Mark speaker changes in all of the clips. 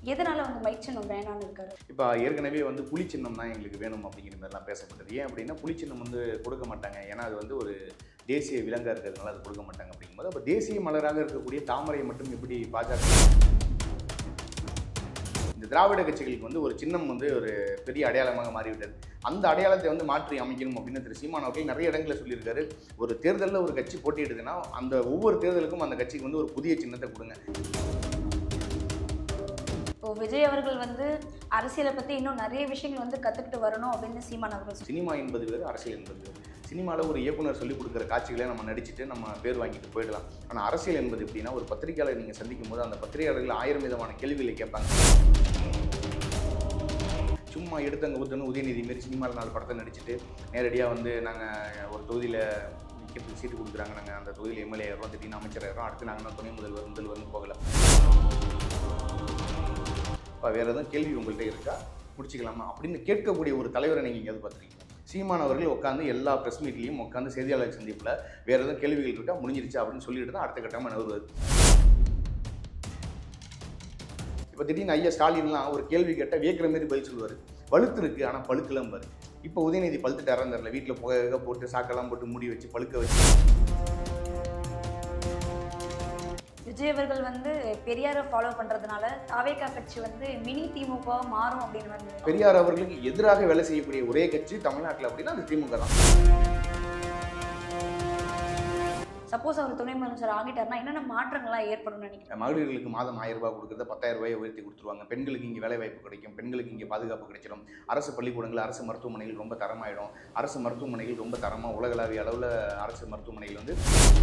Speaker 1: எதனால வந்து மைக் சின்னம் வேணாம்னு இருக்காரு
Speaker 2: இப்போ ஏற்கனவே வந்து புலி சின்னம் தான் எங்களுக்கு வேணும் அப்படிங்கிற மாதிரிலாம் பேசப்பட்டது ஏன் அப்படின்னா புலி சின்னம் வந்து கொடுக்க மாட்டாங்க ஏன்னா அது வந்து ஒரு தேசிய விலங்காக இருக்கிறதுனால அது கொடுக்க மாட்டாங்க அப்படிங்கும்போது அப்போ தேசிய மலராக இருக்கக்கூடிய தாமரையை மட்டும் எப்படி பாஜக இந்த திராவிட கட்சிகளுக்கு வந்து ஒரு சின்னம் வந்து ஒரு பெரிய அடையாளமாக மாறிவிட்டது அந்த அடையாளத்தை வந்து மாற்றி அமைக்கணும் அப்படின்னு திரு சீமான் அவர்கள் நிறைய இடங்களில் சொல்லியிருக்காரு ஒரு தேர்தலில் ஒரு கட்சி போட்டியிடுதுன்னா அந்த ஒவ்வொரு தேர்தலுக்கும் அந்த கட்சிக்கு வந்து ஒரு புதிய சின்னத்தை கொடுங்க
Speaker 1: இப்போ விஜய் அவர்கள் வந்து அரசியலை பத்தி இன்னும் நிறைய விஷயங்கள் வந்து கத்துக்கிட்டு வரணும் அப்படின்னு சீமான் அவர்கள் சொல்றாரு.
Speaker 2: சினிமா என்பது வேறு அரசியல் என்பது வேறு சினிமாவில் ஒரு இயக்குனர் சொல்லிக் கொடுக்குற காட்சிகளை நம்ம நடிச்சுட்டு நம்ம பேர் வாங்கிட்டு போயிடலாம் ஆனால் அரசியல் என்பது எப்படின்னா ஒரு பத்திரிகையாளர் நீங்கள் சந்திக்கும் போது அந்த பத்திரிகையாளர்கள் ஆயிரம் விதமான கேள்விகளை கேட்பாங்க சும்மா எடுத்தங்க ஊத்தணும் உதயநிதி மாரி சினிமாவில் நாலு படத்தை நடிச்சுட்டு நேரடியாக வந்து நாங்கள் ஒரு தொகுதியில் நிற்கிறதுக்கு சீட்டு கொடுக்குறாங்க நாங்கள் அந்த தொகுதியில் எம்எல்ஏ ஆயிரம் திடீர்னு அமைச்சர் ஆயிரம் அடுத்து நாங்கள் துணை முதல்வர் முதல்வர்னு போகல இப்போ வேறு எதுவும் கேள்வி உங்கள்கிட்ட இருக்கா முடிச்சுக்கலாமா அப்படின்னு கேட்கக்கூடிய ஒரு தலைவரை நீங்கள் எங்கேயாவது பார்த்துருக்கீங்க சீமான் அவர்கள் உட்காந்து எல்லா ப்ரெஸ் மீட்லையும் உட்காந்து செய்தியாளர் சந்திப்பில் வேறு எதுவும் கேள்விகள் இருக்கா முடிஞ்சிருச்சு அப்படின்னு சொல்லிட்டு தான் அடுத்த கட்டமாக நகர்வது இப்போ திடீர்னு ஐயா ஸ்டாலின்லாம் ஒரு கேள்வி கேட்டால் வியக்கிற மாதிரி பதில் சொல்லுவார் பழுத்து இருக்கு ஆனால் பழுக்கலாம் பாரு இப்போ உதயநிதி பழுத்துட்டாரான்னு தெரியல வீட்டில் புகை போட்டு சாக்கெல்லாம் போட்டு மூடி வச்சு பழுக்க வச்சு
Speaker 1: விஜய் அவர்கள் வந்து பெரியாரை ஃபாலோ பண்றதுனால தாவேகா கட்சி வந்து மினி திமுக மாறும் அப்படின்னு வந்து
Speaker 2: பெரியார் அவர்களுக்கு எதிராக வேலை செய்யக்கூடிய ஒரே கட்சி தமிழ்நாட்டில் அப்படின்னா அது திமுக தான்
Speaker 1: சப்போஸ் அவர் துணை முதலமைச்சர் ஆகிட்டாருன்னா என்னென்ன மாற்றங்கள்லாம் ஏற்படும்னு நினைக்கிறேன்
Speaker 2: மகளிர்களுக்கு மாதம் ஆயிரம் ரூபாய் கொடுக்குறத பத்தாயிரம் ரூபாயை உயர்த்தி கொடுத்துருவாங்க பெண்களுக்கு இங்கே வேலை வாய்ப்பு கிடைக்கும் பெண்களுக்கு இங்கே பாதுகாப்பு கிடைச்சிடும் அரசு பள்ளிக்கூடங்கள் அரசு மருத்துவமனைகள் ரொம்ப தரமாயிடும் அரசு மருத்துவமனைகள் ரொம்ப தரமாக உலகளாவிய அளவில் அரசு மருத்துவமனைகள் வந்து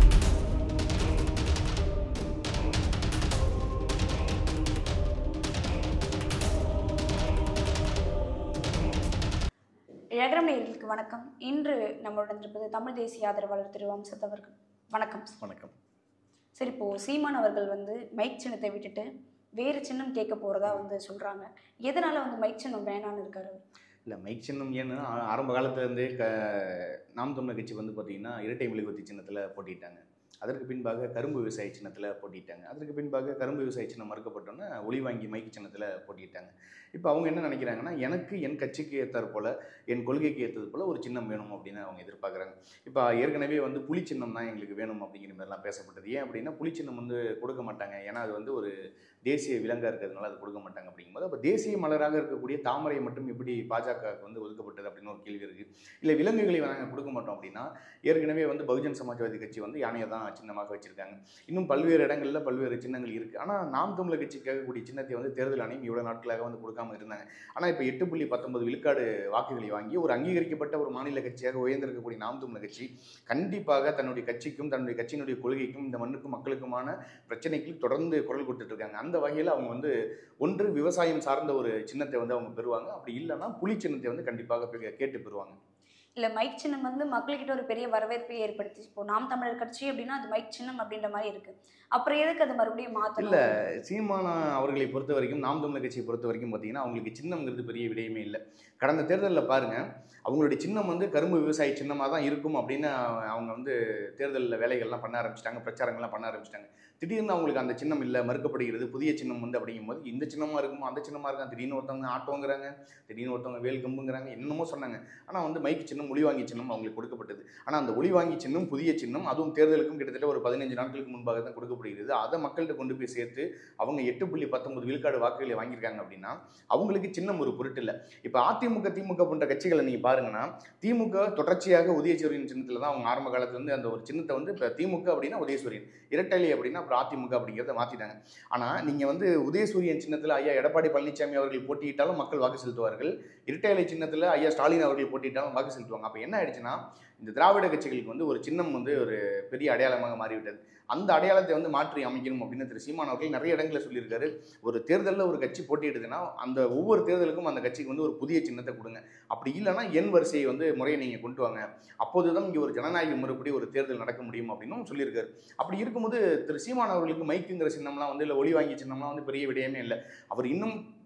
Speaker 1: இழகரமணியர்களுக்கு வணக்கம் இன்று நம்மளுடன் இருப்பது தமிழ் தேசிய ஆதரவாளர் திரு வம்சத் அவர்கள் வணக்கம்
Speaker 2: வணக்கம்
Speaker 1: சரி இப்போ சீமான் அவர்கள் வந்து மைக் சின்னத்தை விட்டுட்டு வேறு சின்னம் கேட்க போறதா வந்து சொல்றாங்க எதனால வந்து மைக் சின்னம் வேணாம்னு இருக்காரு அவர்?
Speaker 2: இல்லை மைக் சின்னம் ஏன்னு ஆ- ஆரம்ப காலத்துலேருந்தே க நாம் தமிழர் கட்சி வந்து பார்த்திங்கன்னா இரட்டை மெழுகுவர்த்தி சின்னத்தில் போட்டிட்டாங்க அதற்கு பின்பாக கரும்பு விவசாய சின்னத்தில் போட்டிட்டாங்க அதற்கு பின்பாக கரும்பு விவசாய சின்னம் மறுக்கப்பட்டோன்னே ஒளி வாங்கி மைக்கு சின்னத்தில் போட்டிட்டாங்க இப்போ அவங்க என்ன நினைக்கிறாங்கன்னா எனக்கு என் கட்சிக்கு ஏற்றாற் போல் என் கொள்கைக்கு ஏற்றது போல் ஒரு சின்னம் வேணும் அப்படின்னு அவங்க எதிர்பார்க்குறாங்க இப்போ ஏற்கனவே வந்து புலி சின்னம் தான் எங்களுக்கு வேணும் அப்படிங்கிற மாதிரிலாம் பேசப்பட்டது ஏன் அப்படின்னா புலி சின்னம் வந்து கொடுக்க மாட்டாங்க ஏன்னா அது வந்து ஒரு தேசிய விலங்காக இருக்கிறதுனால அது கொடுக்க மாட்டாங்க அப்படிங்கும்போது அப்போ தேசிய மலராக இருக்கக்கூடிய தாமரை மட்டும் எப்படி பாஜகவுக்கு வந்து ஒதுக்கப்பட்டது அப்படின்னு ஒரு கேள்வி இருக்குது இல்லை விலங்குகளை நாங்கள் கொடுக்க மாட்டோம் அப்படின்னா ஏற்கனவே வந்து பகுஜன் சமாஜ்வாதி கட்சி வந்து யானையை தான் சின்னமாக வச்சுருக்காங்க இன்னும் பல்வேறு இடங்களில் பல்வேறு சின்னங்கள் இருக்குது ஆனால் நாம் தமிழர் கட்சி கேட்கக்கூடிய சின்னத்தை வந்து தேர்தல் ஆணையம் இவ்வளோ நாட்களாக வந்து கொடுக்காம இருந்தாங்க ஆனால் இப்போ எட்டு புள்ளி பத்தொன்பது விழுக்காடு வாக்குகளை வாங்கி ஒரு அங்கீகரிக்கப்பட்ட ஒரு மாநில கட்சியாக உயர்ந்திருக்கக்கூடிய நாம் தமிழர் கட்சி கண்டிப்பாக தன்னுடைய கட்சிக்கும் தன்னுடைய கட்சியினுடைய கொள்கைக்கும் இந்த மண்ணுக்கும் மக்களுக்குமான பிரச்சனைக்கு தொடர்ந்து குரல் கொடுத்துட்டு இருக்காங்க அந்த வகையில் அவங்க வந்து ஒன்று விவசாயம் சார்ந்த ஒரு சின்னத்தை வந்து அவங்க பெறுவாங்க அப்படி இல்லைன்னா புலி சின்னத்தை வந்து கண்டிப்பாக பெ- கேட்டு பெறுவாங்க
Speaker 1: இல்ல மைக் சின்னம் வந்து மக்கள்கிட்ட ஒரு பெரிய வரவேற்பை ஏற்படுத்தி இப்போ நாம் தமிழர் கட்சி அப்படின்னா அது மைக் சின்னம் அப்படின்ற மாதிரி இருக்கு அப்புறம் எதுக்கு அது மறுபடியும் மாத்தணும்
Speaker 2: இல்ல சீமானா அவர்களை பொறுத்த வரைக்கும் நாம் தமிழர் கட்சியை பொறுத்த வரைக்கும் பார்த்தீங்கன்னா அவங்களுக்கு சின்னம்ங்கிறது பெரிய விடயமே இல்லை கடந்த தேர்தலில் பாருங்க அவங்களுடைய சின்னம் வந்து கரும்பு விவசாய சின்னமாக தான் இருக்கும் அப்படின்னு அவங்க வந்து தேர்தலில் வேலைகள்லாம் பண்ண ஆரம்பிச்சிட்டாங்க பிரச்சாரங்கள்லாம் பண்ண ஆரம்பிச்சிட்டாங்க திடீர்னு அவங்களுக்கு அந்த சின்னம் இல்லை மறுக்கப்படுகிறது புதிய சின்னம் வந்து அப்படிங்கும்போது இந்த சின்னமாக இருக்குமோ அந்த சின்னமாக இருக்கும் திடீர்னு ஒருத்தவங்க ஆட்டோங்கிறாங்க திடீர்னு ஒருத்தவங்க வேல் கம்புங்கிறாங்க என்னமோ சொன்னாங்க ஆனால் வந்து மைக் சின்னம் ஒளி வாங்கி சின்னம் அவங்களுக்கு கொடுக்கப்பட்டது ஆனால் அந்த ஒளி வாங்கி சின்னம் புதிய சின்னம் அதுவும் தேர்தலுக்கும் கிட்டத்தட்ட ஒரு பதினஞ்சு நாட்களுக்கு முன்பாக தான் கொடுக்கப்படுகிறது அதை மக்கள்கிட்ட கொண்டு போய் சேர்த்து அவங்க எட்டு புள்ளி பத்தொன்பது விழுக்காடு வாக்குகளை வாங்கியிருக்காங்க அப்படின்னா அவங்களுக்கு சின்னம் ஒரு பொருட்டு இல்லை இப்போ அதிமுக திமுக போன்ற கட்சிகளை நீங்கள் பாருங்கன்னா திமுக தொடர்ச்சியாக உதயசூரியன் சின்னத்தில் தான் அவங்க ஆரம்ப காலத்துல இருந்து அந்த ஒரு சின்னத்தை வந்து இப்போ திமுக அப்படின்னா உதயசூரியன் இரட்டைலை அப்படின்னா அப்புறம் அதிமுக அப்படிங்கிறத மாற்றிட்டாங்க ஆனால் நீங்கள் வந்து உதயசூரியன் சின்னத்தில் ஐயா எடப்பாடி பழனிசாமி அவர்கள் போட்டியிட்டாலும் மக்கள் வாக்கு செலுத்துவார்கள் இரட்டைலை சின்னத்தில் ஐயா ஸ்டாலின் அவர்கள் போட்டியிட்டாலும் வாக்கு செலுத்துவாங்க அப்போ என்ன ஆயிடுச்சுன்னா இந்த திராவிட கட்சிகளுக்கு வந்து ஒரு சின்னம் வந்து ஒரு பெரிய அடையாளமாக மாறிவிட்டது அந்த அடையாளத்தை வந்து மாற்றி அமைக்கணும் அப்படின்னு திரு சீமான் அவர்கள் நிறைய இடங்களில் சொல்லியிருக்காரு ஒரு தேர்தலில் ஒரு கட்சி போட்டியிடுதுன்னா அந்த ஒவ்வொரு தேர்தலுக்கும் அந்த கட்சிக்கு வந்து ஒரு புதிய சின்னத்தை கொடுங்க அப்படி இல்லைன்னா எண் வரிசையை வந்து முறையை நீங்கள் கொண்டு வாங்க அப்போது தான் இங்கே ஒரு ஜனநாயக முறைப்படி ஒரு தேர்தல் நடக்க முடியும் அப்படின்னும் சொல்லியிருக்காரு அப்படி இருக்கும்போது திரு சீமான் அவர்களுக்கு மைக்குங்கிற சின்னம்லாம் வந்து இல்லை ஒளி வாங்கி சின்னம்லாம் வந்து பெரிய விடயமே இல்லை அவர் இன்னும்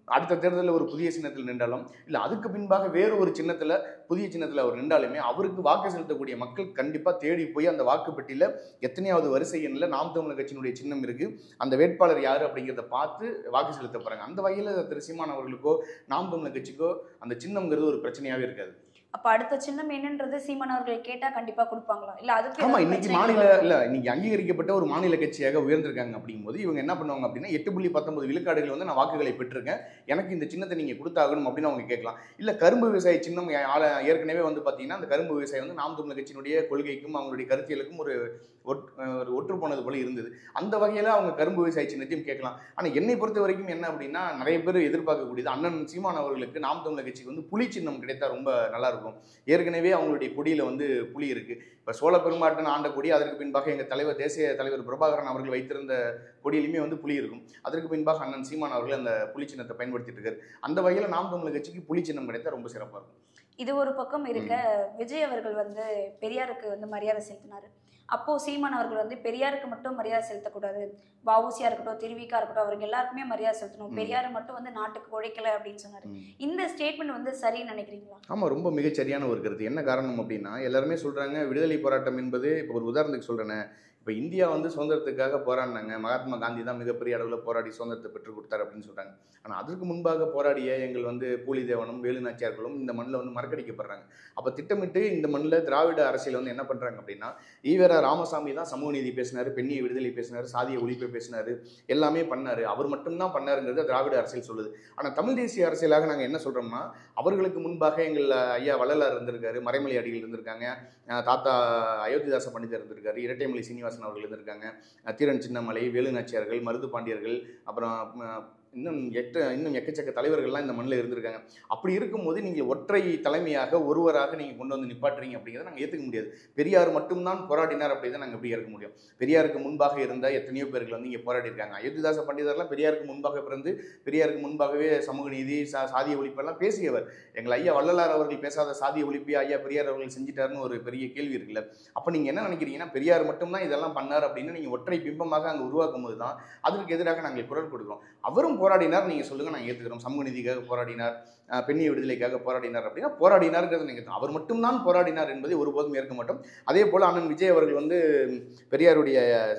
Speaker 2: அடுத்த தேர்தலில் ஒரு புதிய சின்னத்தில் நின்றாலும் இல்லை அதுக்கு பின்பாக வேறு ஒரு சின்னத்தில் புதிய சின்னத்தில் அவர் நின்றாலுமே அவருக்கு வாக்கு செலுத்தக்கூடிய மக்கள் கண்டிப்பாக தேடி போய் அந்த வாக்குப்பெட்டியில் எத்தனையாவது வரிசை எண்ணில் நாம் தமிழர் கட்சியினுடைய சின்னம் இருக்கு அந்த வேட்பாளர் யார் அப்படிங்கிறத பார்த்து வாக்கு செலுத்த போறாங்க அந்த வகையில் திரு சீமான் அவர்களுக்கோ நாம் தமிழர் கட்சிக்கோ அந்த சின்னம்ங்கிறது ஒரு பிரச்சனையாவே இருக்காது
Speaker 1: அப்ப அடுத்த சின்னம் என்னன்றது சீமான் அவர்கள் கேட்டா கண்டிப்பா கொடுப்பாங்களா இல்ல அதுக்கு
Speaker 2: ஆமா
Speaker 1: ஏதாவது
Speaker 2: இன்னைக்கு
Speaker 1: பிரச்சனைகள்
Speaker 2: மாநில
Speaker 1: வருமா?
Speaker 2: இல்ல இன்னைக்கு அங்கீகரிக்கப்பட்ட ஒரு மாநில கட்சியாக உயர்ந்திருக்காங்க அப்படிங்கும்போது இவங்க என்ன பண்ணுவாங்க அப்படின்னா எட்டு புள்ளி பத்தொன்பது விழுக்காடுகள் வந்து நான் வாக்குகளை பெற்றிருக்கேன் எனக்கு இந்த சின்னத்தை நீங்க கொடுத்தாகணும் அப்படின்னு அவங்க கேட்கலாம் இல்ல கரும்பு விவசாய சின்னம் ஏ- ஆள- ஏற்கனவே வந்து பாத்தீங்கன்னா அந்த கரும்பு விவசாயம் வந்து நாம் தமிழர் கட்சியினுடைய கொள்கைக்கும் அவங்களுடைய கருத்தியலுக்கும் ஒரு ஒட்- ஒரு ஒற்று போனது போல இருந்தது அந்த வகையில அவங்க கரும்பு விவசாய சின்னத்தையும் கேட்கலாம் ஆனா என்னை பொறுத்த வரைக்கும் என்ன அப்படின்னா நிறைய பேர் எதிர்பார்க்கக்கூடியது அண்ணன் சீமான் அவர்களுக்கு நாம் தமிழர் கட்சிக்கு வந்து புலி சின்னம் கிடைத்தா ரொம்ப நல்லா இருக்கும் ஏற்கனவே அவங்களுடைய கொடியில வந்து புலி இருக்கு இப்ப சோழ பெரும்பாட்டன் ஆண்ட கொடி அதற்கு பின்பாக எங்க தலைவர் தேசிய தலைவர் பிரபாகரன் அவர்கள் வைத்திருந்த கொடியிலுமே வந்து புலி இருக்கும் அதற்கு பின்பாக அண்ணன் சீமான் அவர்கள் அந்த புலி சின்னத்தை பயன்படுத்திட்டு இருக்காரு அந்த வகையில நாம் தமிழர் கட்சிக்கு புலி சின்னம் கிடைத்தா ரொம்ப சிறப்பா இருக்கும்
Speaker 1: இது ஒரு பக்கம் இருக்க விஜய் அவர்கள் வந்து பெரியாருக்கு வந்து மரியாதை செலுத்தினாரு அப்போ சீமான் அவர்கள் வந்து பெரியாருக்கு மட்டும் மரியாதை செலுத்தக்கூடாது வவுசியா இருக்கட்டும் திருவிக்கா இருக்கட்டும் அவருக்கு எல்லாருக்குமே மரியாதை செலுத்தணும்
Speaker 2: ம்.
Speaker 1: பெரியார் மட்டும் வந்து நாட்டுக்கு உழைக்கல அப்படின்னு சொன்னாரு
Speaker 2: ம்.
Speaker 1: இந்த ஸ்டேட்மெண்ட் வந்து சரின்னு நினைக்கிறீங்களா
Speaker 2: ஆமா ரொம்ப மிகச்சரியான ஒரு கருத்து என்ன காரணம் அப்படின்னா எல்லாருமே சொல்றாங்க விடுதலை போராட்டம் என்பது இப்போ ஒரு உதாரணத்துக்கு சொல்றேனே இப்போ இந்தியா வந்து சுதந்திரத்துக்காக போராடினாங்க மகாத்மா காந்தி தான் மிகப்பெரிய அளவில் போராடி சுதந்திரத்தை பெற்றுக் கொடுத்தாரு அப்படின்னு சொல்றாங்க ஆனால் அதற்கு முன்பாக போராடிய எங்கள் வந்து பூலிதேவனும் வேலுநாச்சியார்களும் இந்த மண்ணில் வந்து மறக்கடிக்கப்படுறாங்க அப்போ திட்டமிட்டு இந்த மண்ணில் திராவிட அரசியல் வந்து என்ன பண்றாங்க அப்படின்னா ஈவேரா ராமசாமி தான் சமூக நீதி பேசினாரு பெண்ணிய விடுதலை பேசினாரு சாதிய ஒழிப்பை பேசினாரு எல்லாமே பண்ணாரு அவர் மட்டும்தான் பண்ணாருங்கிறது திராவிட அரசியல் சொல்லுது ஆனால் தமிழ் தேசிய அரசியலாக நாங்கள் என்ன சொல்றோம்னா அவர்களுக்கு முன்பாக எங்கள் ஐயா வள்ளலார் இருந்திருக்காரு மறைமலை அடிகள் இருந்திருக்காங்க அஹ் தாத்தா அயோத்திதாச பண்டிதர் இருந்திருக்காரு இரட்டைமலை சீனிவாசன் அவர்கள் இருந்திருக்காங்க அஹ் தீரன் சின்னமலை வேலுநாச்சியார்கள் மருது பாண்டியர்கள் அப்புறம் அஹ், இன்னும் எட்டு இன்னும் எக்கச்சக்க தலைவர்கள்லாம் இந்த மண்ணில் இருந்திருக்காங்க அப்படி இருக்கும்போது நீங்கள் ஒற்றை தலைமையாக ஒருவராக நீங்கள் கொண்டு வந்து நிப்பாட்டுறீங்க அப்படிங்கிறத நாங்கள் ஏற்றுக்க முடியாது பெரியார் மட்டும்தான் போராடினார் அப்படி தான் நாங்கள் எப்படி ஏற்க முடியும் பெரியாருக்கு முன்பாக இருந்த எத்தனையோ பேர்கள் வந்து இங்கே போராடி இருக்காங்க அயோத்திதாச பண்டிதர்லாம் பெரியாருக்கு முன்பாக பிறந்து பெரியாருக்கு முன்பாகவே சமூக நீதி சா சாதிய ஒழிப்பெல்லாம் பேசியவர் எங்கள் ஐயா வள்ளலார் அவர்கள் பேசாத சாதிய ஒழிப்பை ஐயா பெரியார் அவர்கள் செஞ்சிட்டாருன்னு ஒரு பெரிய கேள்வி இருக்குல்ல அப்போ நீங்கள் என்ன நினைக்கிறீங்கன்னா பெரியார் மட்டும்தான் இதெல்லாம் பண்ணார் அப்படின்னு நீங்கள் ஒற்றை பிம்பமாக அங்கே உருவாக்கும் போது தான் அதற்கு எதிராக நாங்கள் குரல் கொடுக்குறோம் அவரும் போராடினார் நீங்கள் சொல்லுங்கள் நாங்கள் ஏற்றுக்கிறோம் சமூக நீதிக்காக போராடினார் அஹ் பெண்ணிய விடுதலைக்காக போராடினார் அப்படின்னா போராடினார்ங்கிறது நீங்கள் அவர் மட்டும்தான் போராடினார் என்பதை ஒருபோதும் ஏற்க மாட்டோம் அதே போல் அண்ணன் விஜய் அவர்கள் வந்து பெரியாருடைய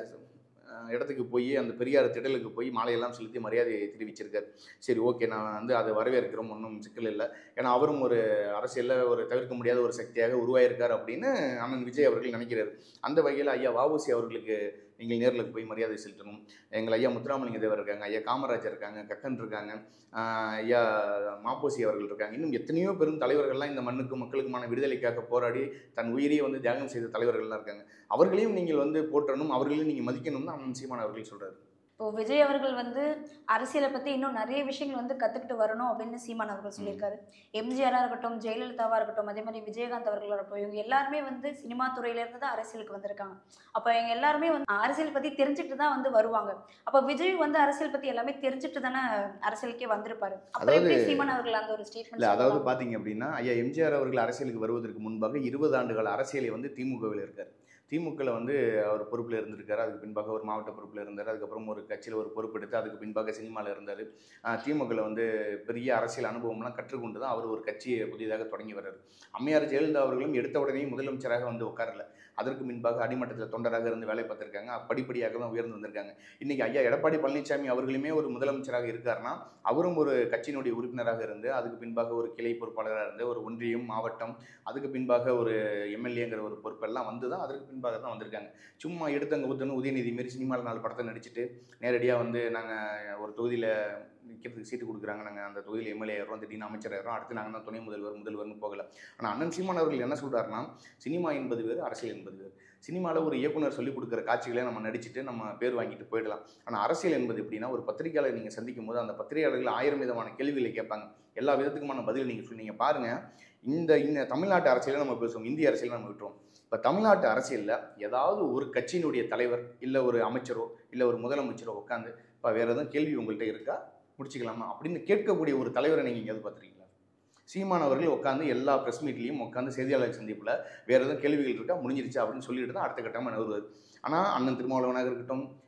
Speaker 2: அஹ், இடத்துக்கு போய் அந்த பெரியார் திடலுக்கு போய் மாலையெல்லாம் செலுத்தி மரியாதை தெரிவிச்சிருக்காரு சரி ஓகே நான் வந்து அதை வரவேற்கிறோம் ஒன்றும் சிக்கல் இல்லை ஏன்னா அவரும் ஒரு அரசியலில் ஒரு தவிர்க்க முடியாத ஒரு சக்தியாக உருவாயிருக்கார் அப்படின்னு அண்ணன் விஜய் அவர்கள் நினைக்கிறார் அந்த வகையில் ஐயா வாவுசி அவர்களுக்கு நீங்கள் நேரில் போய் மரியாதை செலுத்தணும் எங்கள் ஐயா முத்துராமலிங்க தேவர் இருக்காங்க ஐயா காமராஜர் இருக்காங்க கக்கன் இருக்காங்க ஆஹ் ஐயா மாப்போசி அவர்கள் இருக்காங்க இன்னும் எத்தனையோ பெரும் தலைவர்கள்லாம் இந்த மண்ணுக்கு மக்களுக்குமான விடுதலைக்காக போராடி தன் உயிரையே வந்து தியாகம் செய்த தலைவர்கள்லாம் இருக்காங்க அவர்களையும் நீங்கள் வந்து போற்றணும் அவர்களையும் நீங்கள் மதிக்கணும்னு அண்ணன் சீமான் அவர்கள் சொல்றாரு
Speaker 1: இப்போ விஜய் அவர்கள் வந்து அரசியலை பத்தி இன்னும் நிறைய விஷயங்கள் வந்து கத்துக்கிட்டு வரணும் அப்படின்னு சீமான் அவர்கள் சொல்லியிருக்காரு எம்ஜிஆரா இருக்கட்டும் ஜெயலலிதாவா இருக்கட்டும் அதே மாதிரி விஜயகாந்த் அவர்களா இருக்கட்டும் இவங்க எல்லாருமே வந்து சினிமா துறையில இருந்து தான் அரசியலுக்கு வந்திருக்காங்க அப்ப இவங்க எல்லாருமே வந்து அரசியல் பத்தி தெரிஞ்சுட்டு தான் வந்து வருவாங்க அப்ப விஜய் வந்து அரசியல் பத்தி எல்லாமே தெரிஞ்சுட்டு தானே அரசியலுக்கே வந்திருப்பாரு அப்புறம்
Speaker 2: அதாவது-
Speaker 1: எப்படி சீமான் அவர்கள் அந்த ஒரு
Speaker 2: இல்லை
Speaker 1: ஸ்டேட்மெண்ட்
Speaker 2: அதாவது பார்த்தீங்க அப்படின்னா ஐயா எம்ஜிஆர் அவர்கள் அரசியலுக்கு வருவதற்கு முன்பாக இருபது ஆண்டுகால அரசியலை வந்து திமுகவில் இருக்கார் திமுகவில் வந்து அவர் பொறுப்பில் இருந்திருக்காரு அதுக்கு பின்பாக ஒரு மாவட்ட பொறுப்பில் இருந்தார் அதுக்கப்புறம் ஒரு கட்சியில் ஒரு பொறுப்பெடுத்து அதுக்கு பின்பாக சினிமாவில் இருந்தார் திமுகவில் வந்து பெரிய அரசியல் அனுபவம்லாம் கற்றுக்கொண்டு தான் அவர் ஒரு கட்சியை புதிதாக தொடங்கி வர்றாரு அம்மையார் ஜெயலலிதா அவர்களும் எடுத்த உடனே முதலமைச்சராக வந்து உட்காரல அதற்கு முன்பாக அடிமட்டத்தில் தொண்டராக இருந்து வேலை பார்த்துருக்காங்க படிப்படியாக தான் உயர்ந்து வந்திருக்காங்க இன்னைக்கு ஐயா எடப்பாடி பழனிசாமி அவர்களுமே ஒரு முதலமைச்சராக இருக்காருன்னா அவரும் ஒரு கட்சியினுடைய உறுப்பினராக இருந்து அதுக்கு பின்பாக ஒரு கிளை பொறுப்பாளராக இருந்து ஒரு ஒன்றியம் மாவட்டம் அதுக்கு பின்பாக ஒரு எம்எல்ஏங்கிற ஒரு பொறுப்பெல்லாம் வந்து தான் அதற்கு பின்பாக தான் வந்திருக்காங்க சும்மா எடுத்தங்க ஊத்தணும் உதயநிதி மாரி சினிமாவில் நாலு படத்தை நடிச்சுட்டு நேரடியாக வந்து நாங்கள் ஒரு தொகுதியில் நிற்கிறதுக்கு சீட்டு கொடுக்குறாங்க நாங்கள் அந்த தொகுதியில் எம்எல்ஏ ஆயிரம் திடீர்னு அமைச்சர் ஆயிரம் அடுத்து நாங்கள் தான் துணை முதல்வர் முதல்வர்னு போகல ஆனால் அண்ணன் சீமான் அவர்கள் என்ன சொல்றாருன்னா சினிமா என்பது வேறு அரசியல் என்பது வேறு சினிமாவில் ஒரு இயக்குனர் சொல்லிக் கொடுக்குற காட்சிகளை நம்ம நடிச்சுட்டு நம்ம பேர் வாங்கிட்டு போயிடலாம் ஆனால் அரசியல் என்பது எப்படின்னா ஒரு பத்திரிகையாளர் நீங்கள் சந்திக்கும் போது அந்த பத்திரிகையாளர்கள் ஆயிரம் விதமான கேள்விகளை கேட்பாங்க எல்லா விதத்துக்குமான பதில் நீங்கள் சொன்னீங்க பாருங்க இந்த இந்த தமிழ்நாட்டு அரசியலை நம்ம பேசுவோம் இந்திய அரசியலை நம்ம விட்டுருவோம் இப்போ தமிழ்நாட்டு அரசியலில் ஏதாவது ஒரு கட்சியினுடைய தலைவர் இல்லை ஒரு அமைச்சரோ இல்லை ஒரு முதலமைச்சரோ உட்காந்து இப்போ வேறு எதுவும் கேள்வி உங்கள்கிட்ட இருக்கா முடிச்சுக்கலாமா அப்படின்னு கேட்கக்கூடிய ஒரு தலைவரை நீங்கள் எங்கேயாவது பார்த்துருக்கீங்களா சீமான் அவர்கள் உட்காந்து எல்லா ப்ரெஸ் மீட்லையும் உட்காந்து செய்தியாளர் சந்திப்பில் வேறு எதுவும் கேள்விகள் இருக்கா முடிஞ்சிருச்சா அப்படின்னு சொல்லிட்டு தான் அடுத்த கட்டமாக நகருவார் ஆனால் அண்ணன் திருமாவளவனாக இருக்கட்டும்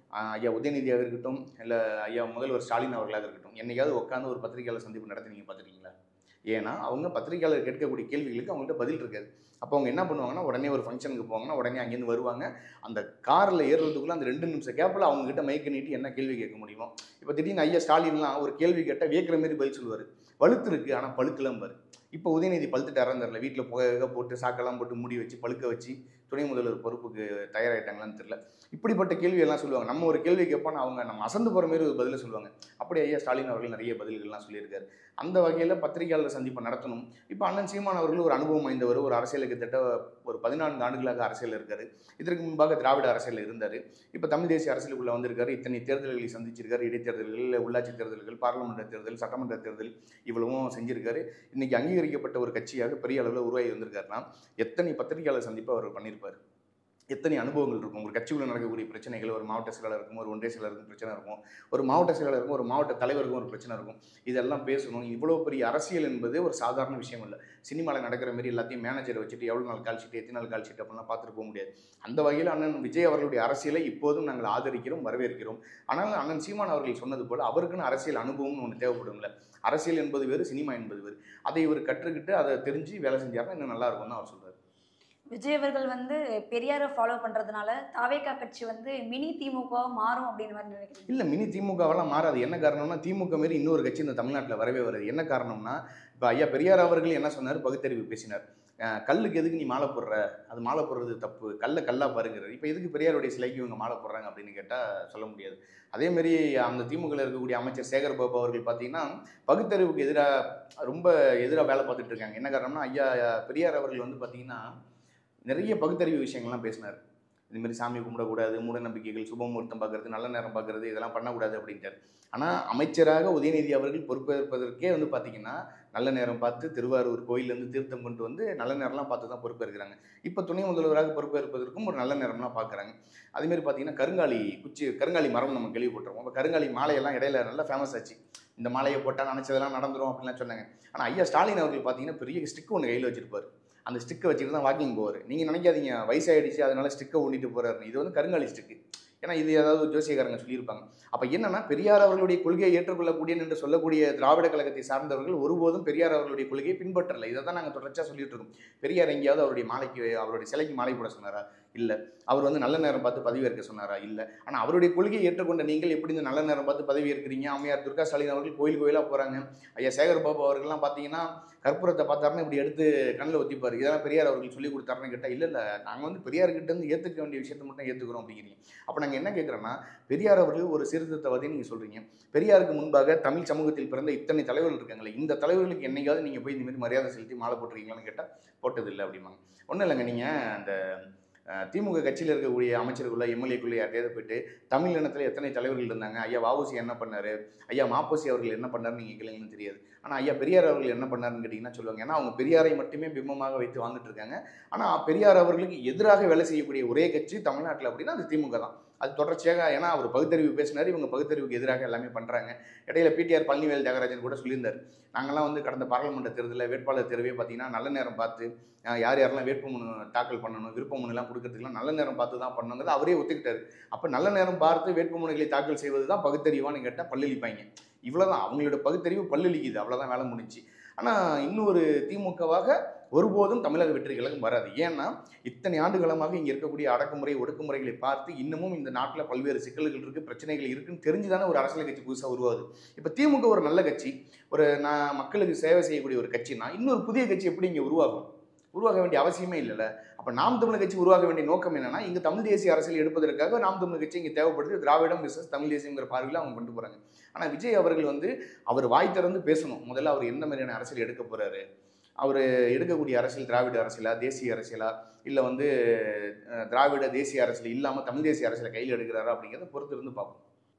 Speaker 2: ஆஹ் ஐயா உதயநிதியாக இருக்கட்டும் இல்லை ஐயா முதல்வர் ஸ்டாலின் அவர்களாக இருக்கட்டும் என்னைக்காவது உட்காந்து ஒரு பத்திரிகையாளர் சந்திப்பு நடத்தி நீங்கள் பார்த்துருக்கீங்களா ஏன்னா அவங்க பத்திரிகையாளர் கேட்கக்கூடிய கேள்விகளுக்கு அவங்கள்ட்ட பதில் இருக்காது அப்போ அவங்க என்ன பண்ணுவாங்கன்னா உடனே ஒரு ஃபங்க்ஷனுக்கு போவாங்கன்னா உடனே அங்கேருந்து வருவாங்க அந்த காரில் ஏறுறதுக்குள்ள அந்த ரெண்டு நிமிஷம் கேப்பில் அவங்க கிட்ட மைக்க நீட்டி என்ன கேள்வி கேட்க முடியுமோ இப்போ திடீர்னு ஐயா ஸ்டாலின்லாம் ஒரு கேள்வி கேட்டால் வியக்கிற மாதிரி பதில் சொல்லுவார் பழுத்து இருக்கு ஆனால் பழுக்கலாம் பாரு இப்போ உதயநிதி பழுத்துட்டாரான்னு தெரியல வீட்டில் புகை போட்டு சாக்கெல்லாம் போட்டு மூடி வச்சு பழுக்க வச்சு துணை முதல்வர் பொறுப்புக்கு தயாராகிட்டாங்களான்னு தெரியல இப்படிப்பட்ட கேள்வி எல்லாம் சொல்லுவாங்க நம்ம ஒரு கேள்வி கேட்போம் அவங்க நம்ம அசந்து போகிற மாதிரி ஒரு பதிலை சொல்லுவாங்க அப்படி ஐயா ஸ்டாலின் அவர்கள் நிறைய பதில்கள்லாம் சொல்லியிருக்காரு அந்த வகையில் பத்திரிகையாளர் சந்திப்பை நடத்தணும் இப்போ அண்ணன் சீமான் அவர்கள் ஒரு அனுபவம் வாய்ந்தவர் ஒரு அரசியலுக்கு திட்ட ஒரு பதினான்கு ஆண்டுகளாக அரசியல் இருக்காரு இதற்கு முன்பாக திராவிட அரசியல் இருந்தார் இப்போ தமிழ் தேசிய அரசியலுக்குள்ள வந்திருக்காரு இத்தனை தேர்தல்களை சந்திச்சிருக்காரு இடைத்தேர்தல்கள் உள்ளாட்சி தேர்தல்கள் பாராளுமன்ற தேர்தல் சட்டமன்ற தேர்தல் இவ்வளவும் செஞ்சிருக்காரு இன்னைக்கு அங்கீகரிக்கப்பட்ட ஒரு கட்சியாக பெரிய அளவில் உருவாகி வந்திருக்காருன்னா எத்தனை பத்திரிகையாளர் சந்திப்பை அவர் பண்ணியிருப்பார் எத்தனை அனுபவங்கள் இருக்கும் ஒரு கட்சிக்குள்ள நடக்கக்கூடிய பிரச்சனைகள் ஒரு மாவட்ட செயலாளருக்கும் ஒரு ஒன்றிய செயலாளருக்கும் பிரச்சனை இருக்கும் ஒரு மாவட்ட செயலாளருக்கும் ஒரு மாவட்ட தலைவருக்கும் ஒரு பிரச்சனை இருக்கும் இதெல்லாம் பேசணும் இவ்வளோ பெரிய அரசியல் என்பது ஒரு சாதாரண விஷயம் இல்லை சினிமாவில் நடக்கிற மாதிரி எல்லாத்தையும் மேனேஜரை வச்சுட்டு எவ்வளோ நாள் கால் ஷீட் எத்தனை நாள் கால் ஷீட் அப்படிலாம் பார்த்துட்டு போக முடியாது அந்த வகையில் அண்ணன் விஜய் அவர்களுடைய அரசியலை இப்போதும் நாங்கள் ஆதரிக்கிறோம் வரவேற்கிறோம் ஆனால் அண்ணன் சீமான் அவர்கள் சொன்னது போல் அவருக்குன்னு அரசியல் அனுபவம்னு ஒன்று தேவைப்படும்ல அரசியல் என்பது வேறு சினிமா என்பது வேறு அதை இவர் கற்றுக்கிட்டு அதை தெரிஞ்சு வேலை செஞ்சாருன்னா இன்னும் நல்லா இருக்கும்னு தான் அவர் சொல்றாரு
Speaker 1: விஜய் அவர்கள் வந்து பெரியாரை ஃபாலோ பண்றதுனால தாவேகா கட்சி வந்து மினி திமுக மாறும் அப்படின்னு மாதிரி நினைக்கிறேன்
Speaker 2: இல்லை மினி திமுகவெல்லாம் மாறாது என்ன காரணம்னா திமுக மாரி இன்னொரு கட்சி இந்த தமிழ்நாட்டில் வரவே வருது என்ன காரணம்னா இப்போ ஐயா பெரியார் அவர்கள் என்ன சொன்னார் பகுத்தறிவு பேசினார் அஹ் கல்லுக்கு எதுக்கு நீ மாலை போடுற அது மாலை போடுறது தப்பு கல்லை கல்லா பாருங்கிறார் இப்போ எதுக்கு பெரியாருடைய சிலைக்கு இவங்க மாலை போடுறாங்க அப்படின்னு கேட்டால் சொல்ல முடியாது அதே மாதிரி அந்த திமுகவில் இருக்கக்கூடிய அமைச்சர் சேகர் பாபு அவர்கள் பார்த்தீங்கன்னா பகுத்தறிவுக்கு எதிராக ரொம்ப எதிராக வேலை பார்த்துட்டு இருக்காங்க என்ன காரணம்னா ஐயா பெரியார் அவர்கள் வந்து பார்த்தீங்கன்னா நிறைய பகுத்தறிவு விஷயங்கள்லாம் பேசினார் இது மாதிரி சாமி கும்பிடக்கூடாது மூட நம்பிக்கைகள் சுபமுகூர்த்தம் பார்க்கறது நல்ல நேரம் பார்க்கறது இதெல்லாம் பண்ணக்கூடாது அப்படின்ட்டார் ஆனால் அமைச்சராக உதயநிதி அவர்கள் பொறுப்பேற்பதற்கே வந்து பார்த்தீங்கன்னா நல்ல நேரம் பார்த்து திருவாரூர் கோயிலேருந்து தீர்த்தம் கொண்டு வந்து நல்ல நேரம்லாம் பார்த்து தான் பொறுப்பேற்கிறாங்க இப்போ துணை முதல்வராக பொறுப்பேற்பதற்கும் ஒரு நல்ல நேரம்லாம் பார்க்குறாங்க அதேமாரி பார்த்தீங்கன்னா கருங்காலி குச்சி கருங்காலி மரம் நம்ம கேள்விப்பட்டிருக்கோம் இப்போ கருங்காலி மாலையெல்லாம் இடையில நல்லா ஃபேமஸ் ஆச்சு இந்த மாலையை போட்டால் நினச்சதெல்லாம் நடந்துரும் அப்படின்லாம் சொன்னாங்க ஆனால் ஐயா ஸ்டாலின் அவர்கள் பார்த்தீங்கன்னா பெரிய ஸ்டிக் ஒன்று கையில் வச்சிருப்பார் அந்த ஸ்டிக்கை வச்சுட்டு தான் வாக்கிங் போவார் நீங்கள் நினைக்காதீங்க வயசாயிடுச்சு அதனால ஸ்டிக்கை ஊண்டிட்டு போறாருன்னு இது வந்து கருங்காலி ஸ்டிக்கு ஏன்னா இது ஏதாவது ஒரு ஜோசியக்காரங்க சொல்லியிருப்பாங்க அப்போ என்னன்னா பெரியார் அவர்களுடைய கொள்கையை ஏற்றுக்கொள்ளக்கூடிய என்று சொல்லக்கூடிய திராவிட கழகத்தை சார்ந்தவர்கள் ஒருபோதும் பெரியார் அவர்களுடைய கொள்கையை பின்பற்றலை இதை தான் நாங்கள் தொடர்ச்சியாக சொல்லிட்டு இருக்கோம் பெரியார் எங்கேயாவது அவருடைய மாலைக்கு அவருடைய சிலைக்கு மாலை போட சொன்னாரா இல்லை அவர் வந்து நல்ல நேரம் பார்த்து பதவியேற்க சொன்னாரா இல்லை ஆனால் அவருடைய கொள்கையை ஏற்றுக்கொண்ட நீங்கள் எப்படி இந்த நல்ல நேரம் பார்த்து பதவி ஏற்கிறீங்க அம்மையார் துர்கா ஸ்டாலின் அவர்கள் கோயில் கோயிலாக போகிறாங்க ஐயா சேகர் பாபு அவர்கள்லாம் பார்த்தீங்கன்னா கற்பூரத்தை பார்த்தாருன்னா இப்படி எடுத்து கண்ணில் ஒத்திப்பார் இதெல்லாம் பெரியார் அவர்கள் சொல்லி கொடுத்தாருன்னு கேட்டால் இல்லை இல்லை நாங்கள் வந்து பெரியார் கிட்ட இருந்து ஏற்றுக்க வேண்டிய விஷயத்தை மட்டும் ஏற்றுக்கிறோம் அப்படிங்கிறீங்க அப்போ நாங்கள் என்ன கேட்குறோன்னா பெரியார் அவர்கள் ஒரு சீர்திருத்தவாதி நீங்கள் சொல்கிறீங்க பெரியாருக்கு முன்பாக தமிழ் சமூகத்தில் பிறந்த இத்தனை தலைவர்கள் இருக்காங்களே இந்த தலைவர்களுக்கு என்னைக்காவது நீங்கள் போய் இந்த மாதிரி மரியாதை செலுத்தி மாலை போட்டிருக்கீங்களான்னு கேட்டால் போட்டதில்லை அப்படிம்பாங்க ஒன்றும் இல்லைங்க நீங்கள் அந்த அஹ், திமுக கட்சியில் இருக்கக்கூடிய அமைச்சருக்குள்ள எம்எல்ஏக்குள்ள யார்ட்டையாவது போயிட்டு தமிழ் இனத்தில் எத்தனை தலைவர்கள் இருந்தாங்க ஐயா வாவுசி என்ன பண்ணாரு ஐயா மாப்போசி அவர்கள் என்ன பண்ணாருன்னு நீங்கள் கேளுங்கன்னு தெரியாது ஆனால் ஐயா பெரியார் அவர்கள் என்ன பண்ணாருன்னு கேட்டிங்கன்னா சொல்லுவாங்க ஏன்னா அவங்க பெரியாரை மட்டுமே பிம்பமாக வைத்து வாழ்ந்துட்டு இருக்காங்க ஆனால் பெரியார் அவர்களுக்கு எதிராக வேலை செய்யக்கூடிய ஒரே கட்சி தமிழ்நாட்டில் அப்படின்னா அது திமுக தான் அது தொடர்ச்சியாக ஏன்னா அவர் பகுத்தறிவு பேசினார் இவங்க பகுத்தறிவுக்கு எதிராக எல்லாமே பண்ணுறாங்க இடையில பிடிஆர் பழனிவேல் தியாகராஜன் கூட சொல்லியிருந்தார் நாங்கள்லாம் வந்து கடந்த பாராளுமன்ற தேர்தலில் வேட்பாளர் தேர்வே பார்த்தீங்கன்னா நல்ல நேரம் பார்த்து அஹ், யார் யாரெல்லாம் வேட்புமனு தாக்கல் பண்ணணும் விருப்பமனுலாம் கொடுக்கறதுக்குலாம் நல்ல நேரம் பார்த்து தான் பண்ணணுங்கிறது அவரே ஒத்துக்கிட்டாரு அப்போ நல்ல நேரம் பார்த்து வேட்புமனுகளை தாக்கல் செய்வது தான் பகுத்தறிவான்னு கேட்டால் பல்லளிப்பாங்க இவ்வளோதான் அவங்களோட பகுத்தறிவு பல்லளிக்குது அவ்வளோதான் வேலை முடிஞ்சு ஆனால் இன்னொரு திமுகவாக ஒருபோதும் தமிழக வெற்றி கழகம் வராது ஏன்னா இத்தனை ஆண்டு காலமாக இங்கே இருக்கக்கூடிய அடக்குமுறை ஒடுக்குமுறைகளை பார்த்து இன்னமும் இந்த நாட்டில் பல்வேறு சிக்கல்கள் இருக்குது பிரச்சனைகள் இருக்குன்னு தெரிஞ்சு தானே ஒரு அரசியல் கட்சி புதுசாக உருவாகுது இப்போ திமுக ஒரு நல்ல கட்சி ஒரு நான் மக்களுக்கு சேவை செய்யக்கூடிய ஒரு கட்சினா இன்னொரு புதிய கட்சி எப்படி இங்கே உருவாகும் உருவாக வேண்டிய அவசியமே இல்லைல்ல அப்போ நாம் தமிழர் கட்சி உருவாக வேண்டிய நோக்கம் என்னன்னா இங்கே தமிழ் தேசிய அரசியல் எடுப்பதற்காக நாம் தமிழர் கட்சி இங்கே தேவைப்படுது திராவிடம் பிசஸ் தமிழ் தேசியங்கிற பார்வையில் அவங்க கொண்டு போகிறாங்க ஆனால் விஜய் அவர்கள் வந்து அவர் வாய் திறந்து பேசணும் முதல்ல அவர் எந்த மாதிரியான அரசியல் எடுக்க போறாரு அவர் எடுக்கக்கூடிய அரசியல் திராவிட அரசியலா தேசிய அரசியலா இல்லை வந்து அஹ், திராவிட தேசிய அரசியல் இல்லாமல் தமிழ் தேசிய அரசியலை கையில் எடுக்கிறாரா அப்படிங்கிறத பொறுத்து இருந்து பார்ப்போம்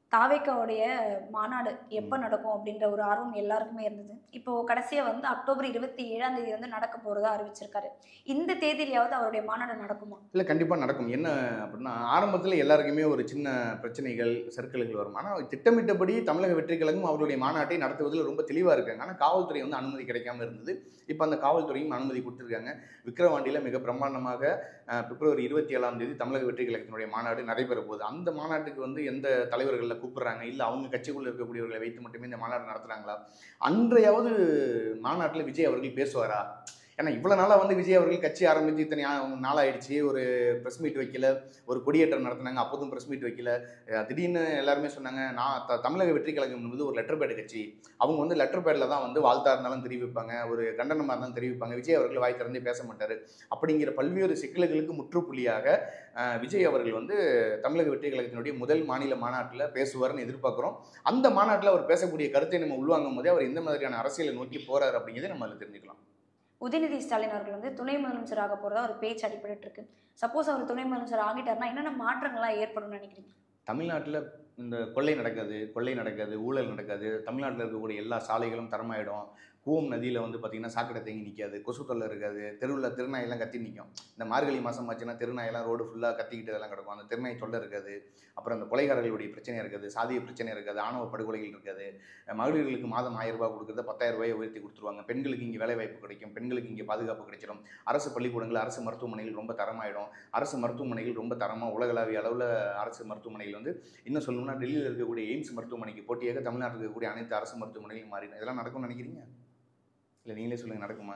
Speaker 1: தாவேக்காவுடைய மாநாடு எப்போ நடக்கும் அப்படின்ற ஒரு ஆர்வம் எல்லாருக்குமே இருந்தது இப்போ கடைசியா வந்து அக்டோபர் இருபத்தி ஏழாம் தேதி வந்து நடக்க போறதா அறிவிச்சிருக்காரு இந்த தேதியிலாவது அவருடைய மாநாடு நடக்குமா
Speaker 2: இல்லை கண்டிப்பாக நடக்கும் என்ன அப்படின்னா ஆரம்பத்தில் எல்லாருக்குமே ஒரு சின்ன பிரச்சனைகள் சர்க்கிள்கள் வரும் ஆனால் திட்டமிட்டபடி தமிழக வெற்றி கழகம் அவருடைய மாநாட்டை நடத்துவதில் ரொம்ப தெளிவாக இருக்காங்க ஆனால் காவல்துறை வந்து அனுமதி கிடைக்காம இருந்தது இப்போ அந்த காவல்துறையும் அனுமதி கொடுத்துருக்காங்க விக்கிரவாண்டியில் மிக பிரம்மாண்டமாக அஹ், பிப்ரவரி இருபத்தி ஏழாம் தேதி தமிழக வெற்றி கழகத்தினுடைய மாநாடு நடைபெற போகுது அந்த மாநாட்டுக்கு வந்து எந்த தலைவர்களை கூப்பிடுறாங்க இல்லை அவங்க கட்சிக்குள்ள இருக்கக்கூடியவர்களை வைத்து மட்டுமே இந்த மாநாடு நடத்துகிறாங்களா அன்றையாவது மாநாட்டில் விஜய் அவர்கள் பேசுவாரா ஏன்னா இவ்வளோ நாளாக வந்து விஜய் அவர்கள் கட்சி ஆரம்பித்து இத்தனை ஆ- நாளாயிடுச்சு ஒரு ப்ரெஸ் மீட் வைக்கல ஒரு கொடியேற்றம் நடத்தினாங்க அப்போதும் ப்ரெஸ் மீட் வைக்கல அஹ் திடீர்னு எல்லாருமே சொன்னாங்க நான் த தமிழக வெற்றி கழகம் என்பது ஒரு லெட்டர் பேட் கட்சி அவங்க வந்து லெட்டர் பேடில் தான் வந்து வாழ்த்தா இருந்தாலும் தெரிவிப்பாங்க ஒரு கண்டனமாக இருந்தாலும் தெரிவிப்பாங்க விஜய் அவர்கள் வாய் திறந்தே பேச மாட்டார் அப்படிங்கிற பல்வேறு சிக்கல்களுக்கு முற்றுப்புள்ளியாக அஹ், விஜய் அவர்கள் வந்து தமிழக வெற்றி கழகத்தினுடைய முதல் மாநில மாநாட்டில் பேசுவார்னு எதிர்பார்க்குறோம் அந்த மாநாட்டில் அவர் பேசக்கூடிய கருத்தை நம்ம உள்வாங்கும் போதே அவர் எந்த மாதிரியான அரசியலை நோக்கி போறாரு அப்படிங்கிறதை நம்ம அதில் தெரிஞ்சுக்கலாம்
Speaker 1: உதயநிதி ஸ்டாலின் அவர்கள் வந்து துணை முதலமைச்சர் ஆக போறதா ஒரு பேச்சு அடிபட்டு இருக்கு சப்போஸ் அவர் துணை முதலமைச்சர் ஆகிட்டாருன்னா என்னென்ன மாற்றங்கள்லாம் ஏற்படும்னு நினைக்கிறீங்க
Speaker 2: தமிழ்நாட்டில் இந்த கொள்ளை நடக்காது கொள்ளை நடக்காது ஊழல் நடக்காது தமிழ்நாட்டில் இருக்கக்கூடிய எல்லா சாலைகளும் தரமாயிடும் கூவம் நதியில் வந்து பார்த்திங்கன்னா சாக்கடை தேங்கி நிற்காது கொசு தொல்லை இருக்காது தெருவில் திருநாயெல்லாம் கத்தி நிற்கும் இந்த மார்கழி மாதம் ஆச்சுன்னா திருநாயெல்லாம் ரோடு ஃபுல்லாக கத்திக்கிட்டு இதெல்லாம் கிடக்கும் அந்த திருநாய் தொல்லை இருக்காது அப்புறம் அந்த கொலைகாரர்களுடைய பிரச்சனை இருக்காது சாதிய பிரச்சனை இருக்காது ஆணவ படுகொலைகள் இருக்காது மகளிர்களுக்கு மாதம் ஆயிரம் ரூபாய் கொடுக்குறத பத்தாயிரம் ரூபாயை உயர்த்தி கொடுத்துருவாங்க பெண்களுக்கு இங்கே வேலை வாய்ப்பு கிடைக்கும் பெண்களுக்கு இங்கே பாதுகாப்பு கிடைச்சிடும் அரசு பள்ளிக்கூடங்கள் அரசு மருத்துவமனைகள் ரொம்ப தரமாயிடும் அரசு மருத்துவமனைகள் ரொம்ப தரமாக உலகளாவிய அளவில் அரசு மருத்துவமனைகள் வந்து இன்னும் சொல்லணும்னா டெல்லியில் இருக்கக்கூடிய எய்ம்ஸ் மருத்துவமனைக்கு போட்டியாக தமிழ்நாட்டில் இருக்கக்கூடிய அனைத்து அரசு மருத்துவமனைகளும் மாறிடும் இதெல்லாம் நடக்கும்னு நினைக்கிறீங்க இல்லை நீங்களே சொல்லுங்கள் நடக்குமா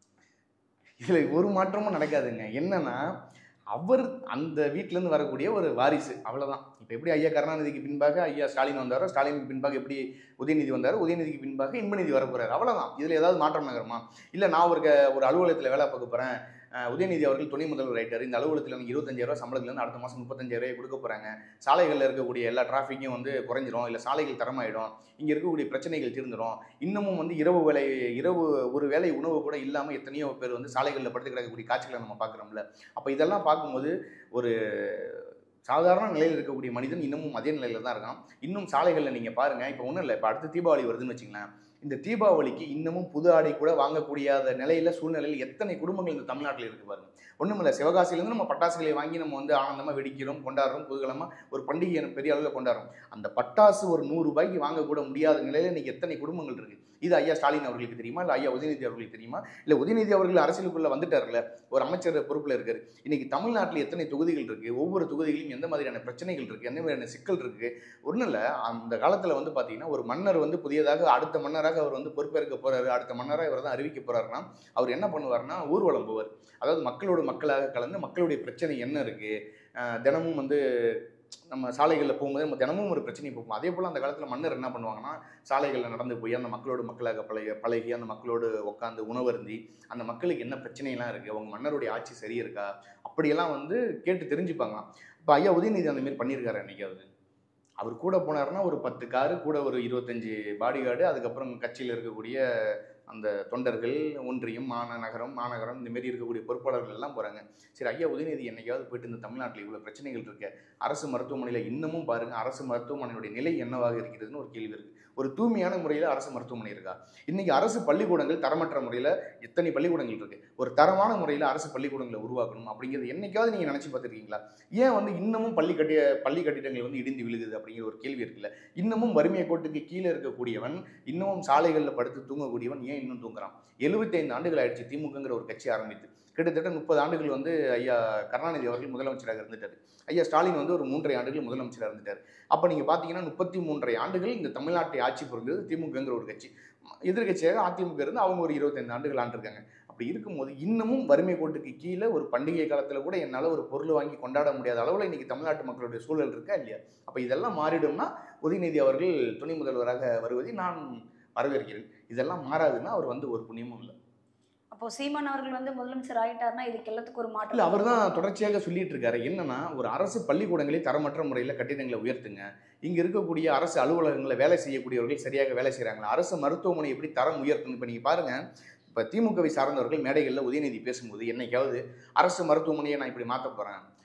Speaker 2: இதில் ஒரு மாற்றமும் நடக்காதுங்க என்னன்னா அவர் அந்த வீட்டிலேருந்து வரக்கூடிய ஒரு வாரிசு அவ்வளவுதான் இப்போ எப்படி ஐயா கருணாநிதிக்கு பின்பாக ஐயா ஸ்டாலின் வந்தாரோ ஸ்டாலினுக்கு பின்பாக எப்படி உதயநிதி வந்தாரோ உதயநிதிக்கு பின்பாக இன்பநிதி வர போறாரு அவ்வளவுதான் இதில் ஏதாவது மாற்றம் நகருமா இல்லை நான் ஒரு க- ஒரு அலுவலகத்தில் வேலை பார்க்க போகிறேன் உதயநிதி அவர்கள் துணை முதல்வர் ரைட்டர் இந்த அலுவலகத்தில் எனக்கு இருபத்தஞ்சாயிரம் சம்பளத்துலேருந்து அடுத்த மாதம் முப்பத்தஞ்சாயிரம் கொடுக்க போகிறாங்க சாலைகளில் இருக்கக்கூடிய எல்லா டிராஃபிக்கும் வந்து குறைஞ்சிரும் இல்லை சாலைகள் தரமாயிடும் இங்கே இருக்கக்கூடிய பிரச்சனைகள் தீர்ந்துடும் இன்னமும் வந்து இரவு வேலை இரவு ஒரு வேளை உணவு கூட இல்லாமல் எத்தனையோ பேர் வந்து சாலைகளில் படுத்து கிடக்கக்கூடிய காட்சிகளை நம்ம பார்க்குறோம்ல அப்போ இதெல்லாம் பார்க்கும்போது ஒரு சாதாரண நிலையில் இருக்கக்கூடிய மனிதன் இன்னமும் அதே நிலையில தான் இருக்கான் இன்னும் சாலைகளில் நீங்கள் பாருங்கள் இப்போ ஒன்றும் இல்லை இப்போ அடுத்து தீபாவளி வருதுன்னு வச்சுங்களேன் இந்த தீபாவளிக்கு இன்னமும் புது ஆடை கூட வாங்கக்கூடியாத நிலையில சூழ்நிலையில் எத்தனை குடும்பங்கள் இந்த தமிழ்நாட்டில் இருக்கு பாருங்க ஒன்றுமில்ல சிவகாசியிலேருந்து நம்ம பட்டாசுகளை வாங்கி நம்ம வந்து ஆனந்தமாக வெடிக்கிறோம் கொண்டாடுறோம் குதூகலமாக ஒரு பண்டிகையை பெரிய அளவில் கொண்டாடுறோம் அந்த பட்டாசு ஒரு நூறு ரூபாய்க்கு வாங்கக்கூட முடியாத நிலையில இன்னைக்கு எத்தனை குடும்பங்கள் இருக்கு இது ஐயா ஸ்டாலின் அவர்களுக்கு தெரியுமா இல்லை ஐயா உதயநிதி அவர்களுக்கு தெரியுமா இல்லை உதயநிதி அவர்கள் அரசியலுக்குள்ள வந்துட்டார்ல ஒரு அமைச்சர் பொறுப்பில் இருக்காரு இன்னைக்கு தமிழ்நாட்டில் எத்தனை தொகுதிகள் இருக்கு ஒவ்வொரு தொகுதிகளிலும் எந்த மாதிரியான பிரச்சனைகள் இருக்கு எந்த மாதிரியான சிக்கல் இருக்கு ஒன்றும் இல்லை அந்த காலத்தில் வந்து பார்த்தீங்கன்னா ஒரு மன்னர் வந்து புதியதாக அடுத்த மன்னராக அவர் வந்து பொறுப்பேற்க போறாரு அடுத்த மன்னராக இவர் தான் அறிவிக்க போறாருன்னா அவர் என்ன பண்ணுவார்னா ஊர்வலம் போவார் அதாவது மக்களோட மக்களாக கலந்து மக்களுடைய பிரச்சனை என்ன இருக்கு அஹ் தினமும் வந்து நம்ம சாலைகளில் போகும்போது நம்ம தினமும் ஒரு பிரச்சனை போகும் அதே போல் அந்த காலத்தில் மன்னர் என்ன பண்ணுவாங்கன்னா சாலைகளில் நடந்து போய் அந்த மக்களோட மக்களாக பழகி பழகி அந்த மக்களோடு உட்காந்து உணவருந்தி அந்த மக்களுக்கு என்ன பிரச்சனைலாம் இருக்குது அவங்க மன்னருடைய ஆட்சி சரி இருக்கா அப்படியெல்லாம் வந்து கேட்டு தெரிஞ்சுப்பாங்களாம் இப்போ ஐயா உதயநிதி அந்த மாதிரி பண்ணியிருக்காரு என்னைக்காவது அவர் கூட போனாருன்னா ஒரு பத்து காரு கூட ஒரு இருபத்தஞ்சு பாடிகார்டு அதுக்கப்புறம் கட்சியில் இருக்கக்கூடிய அந்த தொண்டர்கள் ஒன்றியம் மாநகரம் மாநகரம் இந்த மாதிரி இருக்கக்கூடிய பொறுப்பாளர்கள் எல்லாம் போகிறாங்க சரி ஐயா உதயநிதி என்னைக்காவது போயிட்டு இந்த தமிழ்நாட்டில் இவ்வளோ பிரச்சனைகள் இருக்கு அரசு மருத்துவமனையில் இன்னமும் பாருங்க அரசு மருத்துவமனையுடைய நிலை என்னவாக இருக்கிறதுன்னு ஒரு கேள்வி இருக்கு ஒரு தூய்மையான முறையில் அரசு மருத்துவமனை இருக்கா இன்னைக்கு அரசு பள்ளிக்கூடங்கள் தரமற்ற முறையில் எத்தனை பள்ளிக்கூடங்கள் இருக்கு ஒரு தரமான முறையில் அரசு பள்ளிக்கூடங்களை உருவாக்கணும் அப்படிங்கிறது என்னைக்காவது நீங்கள் நினச்சி பார்த்துருக்கீங்களா ஏன் வந்து இன்னமும் பள்ளி கட்டிய பள்ளி கட்டிடங்கள் வந்து இடிந்து விழுகுது அப்படிங்கிற ஒரு கேள்வி இருக்குல்ல இன்னமும் வறுமை கோட்டுக்கு கீழே இருக்கக்கூடியவன் இன்னமும் சாலைகளில் படுத்து தூங்கக்கூடியவன் ஏன் இன்னும் தூங்குறான் எழுபத்தைந்து ஆண்டுகள் ஆயிடுச்சு திமுகங்கிற ஒரு கட்சி ஆரம்பித்து கிட்டத்தட்ட முப்பது ஆண்டுகள் வந்து ஐயா கருணாநிதி அவர்கள் முதலமைச்சராக இருந்துட்டார் ஐயா ஸ்டாலின் வந்து ஒரு மூன்றரை ஆண்டுகள் முதலமைச்சராக இருந்துட்டார் அப்போ நீங்கள் பார்த்தீங்கன்னா முப்பத்தி மூன்றரை ஆண்டுகள் இந்த தமிழ்நாட்டை ஆட்சி புரிந்தது திமுகங்கிற ஒரு கட்சி எதிர்கட்சியாக அதிமுக இருந்து அவங்க ஒரு இருபத்தைந்து ஆண்டுகள் ஆண்டிருக்காங்க அப்படி இருக்கும்போது இன்னமும் வறுமை கோட்டுக்கு கீழே ஒரு பண்டிகை காலத்தில் கூட என்னால் ஒரு பொருள் வாங்கி கொண்டாட முடியாத அளவில் இன்னைக்கு தமிழ்நாட்டு மக்களுடைய சூழல் இருக்கா இல்லையா அப்போ இதெல்லாம் மாறிடும்னா உதயநிதி அவர்கள் துணை முதல்வராக வருவதை நான் வரவேற்கிறேன் இதெல்லாம் மாறாதுன்னா அவர் வந்து ஒரு புண்ணியமும் இல்லை
Speaker 1: அப்போ சீமான் அவர்கள் வந்து முதலமைச்சர் ஆயிட்டாருன்னா இதுக்கு எல்லாத்துக்கும் ஒரு
Speaker 2: இல்லை
Speaker 1: மாற்றம்
Speaker 2: அவர் தான் தொடர்ச்சியாக சொல்லிட்டு இருக்காரு என்னன்னா ஒரு அரசு பள்ளிக்கூடங்களை தரமற்ற முறையில் கட்டிடங்களை உயர்த்துங்க இங்க இருக்கக்கூடிய அரசு அலுவலகங்களில் வேலை செய்யக்கூடியவர்கள் சரியாக வேலை செய்கிறாங்களா அரசு மருத்துவமனை எப்படி தரம் உயர்த்தணும் இப்போ நீங்கள் பாருங்க இப்போ திமுகவை சார்ந்தவர்கள் மேடைகளில் உதயநிதி பேசும்போது என்னைக்காவது அரசு மருத்துவமனையை நான் இப்படி மாற்ற போகிறேன்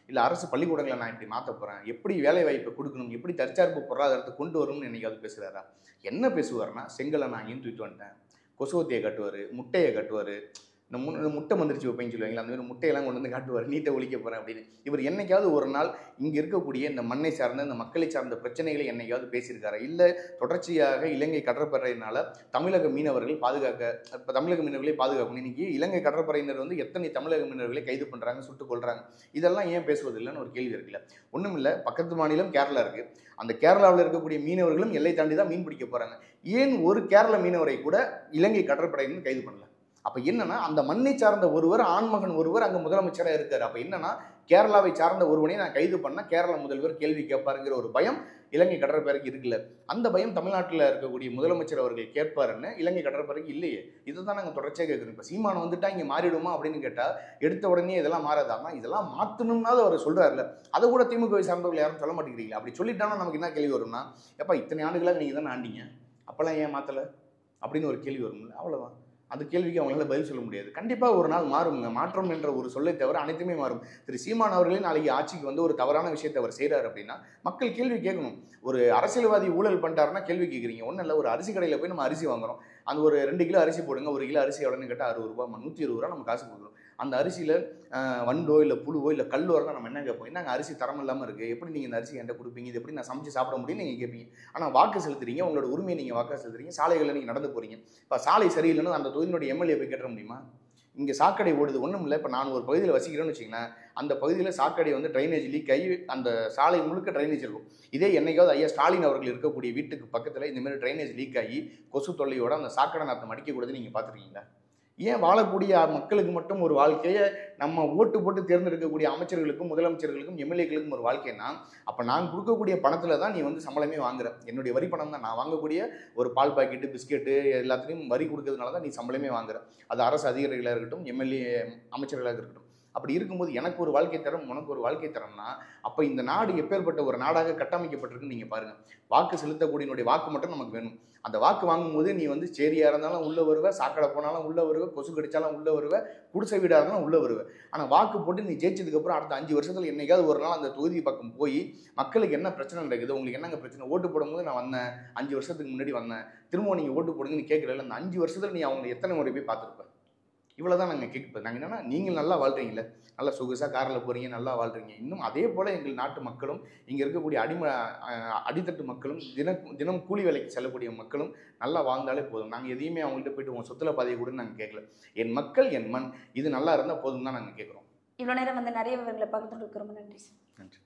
Speaker 2: இல்லை அரசு பள்ளிக்கூடங்களை நான் இப்படி மாற்ற போகிறேன் எப்படி வேலை வாய்ப்பை கொடுக்கணும் எப்படி தற்சார்பு பொருளாதாரத்தை கொண்டு வரணும்னு என்னைக்காவது பேசுகிறாரா என்ன பேசுவார்னா செங்கலை நான் ஏன் தூக்கிட்டு வந்துட்டேன் கொசுவத்தியை கட்டுவார் முட்டையை கட்டுவார் இந்த மு இந்த முட்டை மந்திரிச்சு வைப்பேன்னு சொல்லுவாங்களா அந்த மாதிரி முட்டையெல்லாம் கொண்டு வந்து காட்டுவார் நீட்டை ஒழிக்க போகிறேன் அப்படின்னு இவர் என்னைக்காவது ஒரு நாள் இங்கே இருக்கக்கூடிய இந்த மண்ணை சார்ந்த இந்த மக்களை சார்ந்த பிரச்சனைகளை என்னைக்காவது பேசியிருக்காரா இல்லை தொடர்ச்சியாக இலங்கை கடற்படையினால தமிழக மீனவர்கள் பாதுகாக்க இப்போ தமிழக மீனவர்களை பாதுகாக்கணும் இன்னைக்கு இலங்கை கடற்படையினர் வந்து எத்தனை தமிழக மீனவர்களை கைது பண்ணுறாங்க சுட்டுக் கொள்றாங்க இதெல்லாம் ஏன் பேசுவதில்லைன்னு ஒரு கேள்வி இருக்குல்ல ஒன்றும் இல்லை பக்கத்து மாநிலம் கேரளா இருக்கு அந்த கேரளாவில் இருக்கக்கூடிய மீனவர்களும் எல்லை தாண்டி தான் மீன் பிடிக்க போறாங்க ஏன் ஒரு கேரள மீனவரை கூட இலங்கை கடற்படையினர் கைது பண்ணல அப்போ என்னன்னா அந்த மண்ணை சார்ந்த ஒருவர் ஆண்மகன் ஒருவர் அங்கே முதலமைச்சராக இருக்காரு அப்போ என்னன்னா கேரளாவை சார்ந்த ஒருவனை நான் கைது பண்ண கேரள முதல்வர் கேள்வி கேட்பாருங்கிற ஒரு பயம் இலங்கை கடற்படைக்கு இருக்குல்ல அந்த பயம் தமிழ்நாட்டில் இருக்கக்கூடிய முதலமைச்சர் அவர்கள் கேட்பாருன்னு இலங்கை கடற்படைக்கு இல்லையே இதை தான் நாங்கள் தொடர்ச்சியாக கேட்குறோம் இப்போ சீமானம் வந்துட்டா இங்கே மாறிடுமா அப்படின்னு கேட்டால் எடுத்த உடனே இதெல்லாம் மாறாதாமா இதெல்லாம் மாற்றணும்னாவது அவர் சொல்கிறாருல அதை கூட திமுகவை சார்ந்தவர்கள் யாரும் சொல்ல மாட்டேங்கிறீங்களா அப்படி சொல்லிட்டாங்கன்னா நமக்கு என்ன கேள்வி வரும்னா எப்பா இத்தனை ஆண்டுகளாக நீங்கள் தானே ஆண்டீங்க அப்போல்லாம் ஏன் மாற்றலை அப்படின்னு ஒரு கேள்வி வரும்ல அவ்வளோதான் அந்த கேள்விக்கு அவங்களால பதில் சொல்ல முடியாது கண்டிப்பாக ஒரு நாள் மாறுங்க மாற்றம் என்ற ஒரு சொல்லை தவிர அனைத்துமே மாறும் திரு சீமான் அவர்களே நாளைக்கு ஆட்சிக்கு வந்து ஒரு தவறான விஷயத்தை அவர் செய்கிறார் அப்படின்னா மக்கள் கேள்வி கேட்கணும் ஒரு அரசியல்வாதி ஊழல் பண்ணிட்டாருன்னா கேள்வி கேட்குறீங்க ஒன்றும் இல்லை ஒரு அரிசி கடையில் போய் நம்ம அரிசி வாங்குறோம் அந்த ஒரு ரெண்டு கிலோ அரிசி போடுங்க ஒரு கிலோ அரிசி எவ்வளோன்னு கேட்டால் அறுபது ரூபா நூற்றி இருபது ரூபா நம்ம காசு கொடுக்குறோம் அந்த அரிசியில் வண்டோ இல்லை புழுவோ இல்லை கல்லோ இருந்தால் நம்ம என்ன கேட்போம் என்னங்க அரிசி தரம் இல்லாமல் இருக்குது எப்படி நீங்கள் இந்த அரிசி என்கிட்ட கொடுப்பீங்க இது எப்படி நான் சமைச்சு சாப்பிட முடியும்னு நீங்கள் கேட்பீங்க ஆனால் வாக்கு செலுத்துறீங்க உங்களோட உரிமையை நீங்கள் வாக்கு செலுத்துறீங்க சாலைகளில் நீங்கள் நடந்து போகிறீங்க இப்போ சாலை சரியில்லைன்னு அந்த தொகுதியினுடைய எம்எல்ஏ போய் கேட்ட முடியுமா இங்கே சாக்கடை ஓடுது ஒன்றும் இல்லை இப்போ நான் ஒரு பகுதியில் வசிக்கிறேன்னு வச்சிங்களேன் அந்த பகுதியில் சாக்கடை வந்து ட்ரைனேஜ் லீக் ஆகி அந்த சாலை முழுக்க ட்ரைனேஜ் இருக்கும் இதே என்னைக்காவது ஐயா ஸ்டாலின் அவர்கள் இருக்கக்கூடிய வீட்டுக்கு பக்கத்தில் இந்த மாதிரி ட்ரைனேஜ் லீக் ஆகி கொசு தொல்லையோட அந்த சாக்கடை நாத்தம் அடிக்கக்கூடாது நீங்கள் பார்த்துருக்கீங்களா ஏன் வாழக்கூடிய மக்களுக்கு மட்டும் ஒரு வாழ்க்கையை நம்ம ஓட்டு போட்டு தேர்ந்தெடுக்கக்கூடிய அமைச்சர்களுக்கும் முதலமைச்சர்களுக்கும் எம்எல்ஏக்களுக்கும் ஒரு வாழ்க்கைன்னா அப்போ நான் கொடுக்கக்கூடிய பணத்தில் தான் நீ வந்து சம்பளமே வாங்குற என்னுடைய வரி பணம் தான் நான் வாங்கக்கூடிய ஒரு பால் பாக்கெட்டு பிஸ்கெட்டு எல்லாத்துலேயும் வரி கொடுக்கறதுனால தான் நீ சம்பளமே வாங்குற அது அரசு அதிகாரிகளாக இருக்கட்டும் எம்எல்ஏ அமைச்சர்களாக இருக்கட்டும் அப்படி இருக்கும்போது எனக்கு ஒரு வாழ்க்கை தரம் உனக்கு ஒரு வாழ்க்கை தரம்னா அப்போ இந்த நாடு எப்பேற்பட்ட ஒரு நாடாக கட்டமைக்கப்பட்டிருக்குன்னு நீங்கள் பாருங்கள் வாக்கு செலுத்தக்கூடியனுடைய வாக்கு மட்டும் நமக்கு வேணும் அந்த வாக்கு வாங்கும்போது நீ வந்து சேரியாக இருந்தாலும் உள்ளே வருவ சாக்கடை போனாலும் உள்ளே வருவ கொசு கடிச்சாலும் உள்ளே வருவ குடிசை வீடாக இருந்தாலும் உள்ளே வருவ ஆனால் வாக்கு போட்டு நீ ஜெயிச்சதுக்கப்புறம் அடுத்த அஞ்சு வருஷத்தில் என்னைக்காவது ஒரு நாள் அந்த தொகுதி பக்கம் போய் மக்களுக்கு என்ன பிரச்சனை நடக்குது உங்களுக்கு என்னங்க பிரச்சனை ஓட்டு போடும்போது நான் வந்தேன் அஞ்சு வருஷத்துக்கு முன்னாடி வந்தேன் திரும்ப நீங்கள் ஓட்டு போடுங்கன்னு கேட்கல அந்த அஞ்சு வருஷத்தில் நீ அவங்க எத்தனை முறை போய் பார்த்துருப்ப இவ்வளோ தான் நாங்கள் கேட்போம் நாங்கள் என்னன்னா நீங்கள் நல்லா வாழ்றீங்களே நல்லா சொகுசாக காரில் போகிறீங்க நல்லா வாழ்றீங்க இன்னும் அதே போல் எங்கள் நாட்டு மக்களும் இங்கே இருக்கக்கூடிய அடிம அஹ், அடித்தட்டு மக்களும் தின தினம் கூலி வேலைக்கு செல்லக்கூடிய மக்களும் நல்லா வாழ்ந்தாலே போதும் நாங்கள் எதையுமே அவங்கள்ட்ட போயிட்டு உங்கள் சொத்துல பாதையை கூட நாங்கள் கேட்கல என் மக்கள் என் மண் இது நல்லா இருந்தால் போதும் தான் நாங்கள் கேட்குறோம்
Speaker 1: இவ்வளோ நேரம் வந்து நிறைய விவரங்களை பகிர்ந்து ரொம்ப நன்றி சார்
Speaker 2: நன்றி